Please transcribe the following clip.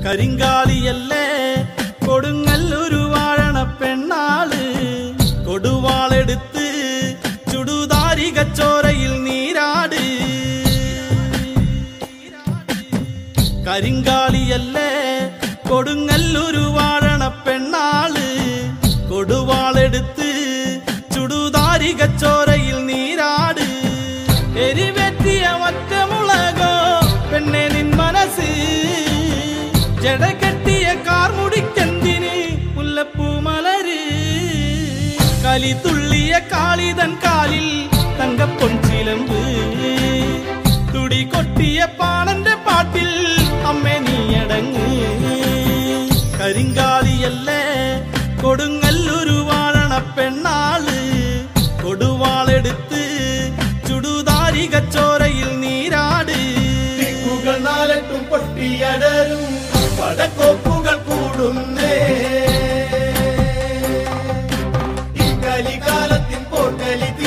കരിങ്കാലിയല്ലേ കൊടുങ്ങല്ലൊരു വാഴണ പെണ്ണാള് കൊടുവാളെടുത്ത് ചുടുതാരികച്ചോരയിൽ നീരാട് കരിങ്കാളിയല്ലേ കൊടുങ്ങല്ലൊരു വാഴണ പെണ്ണാള് കൊടുവാളെടുത്ത് ചുടുതാരികച്ചോരയിൽ നീരാട് എരിവെറ്റിയ ഒറ്റമുളകോ പെണ്ണെ നിൻ മനസ്സ് ജടകെട്ടിയ കാർമുടിക്കെന്തിന് മുല്ലപ്പൂ മലര് കലി തുള്ളിയ കാളിതൻ കാലിൽ തങ്കപ്പൊൻചിലമ്പ് തുടി കൊട്ടിയ പാണന്റെ പാട്ടിൽ അമ്മേ നീയടങ്ങ് കരിങ്കാലിയല്ലേ കൊടുങ്ങല്ലൊരു വാഴണ പെണ്ണാള് കൊടുവാളെടുത്ത് ചുടുതാരികച്ചോരയിൽ നീരാട് ദിക്കുകൾ നാലട്ടും പൊട്ടിയടരും പടക്കോപ്പുകൾ കൂടുന്നേ ഈ കലികാലത്തിൻ പോർക്കലി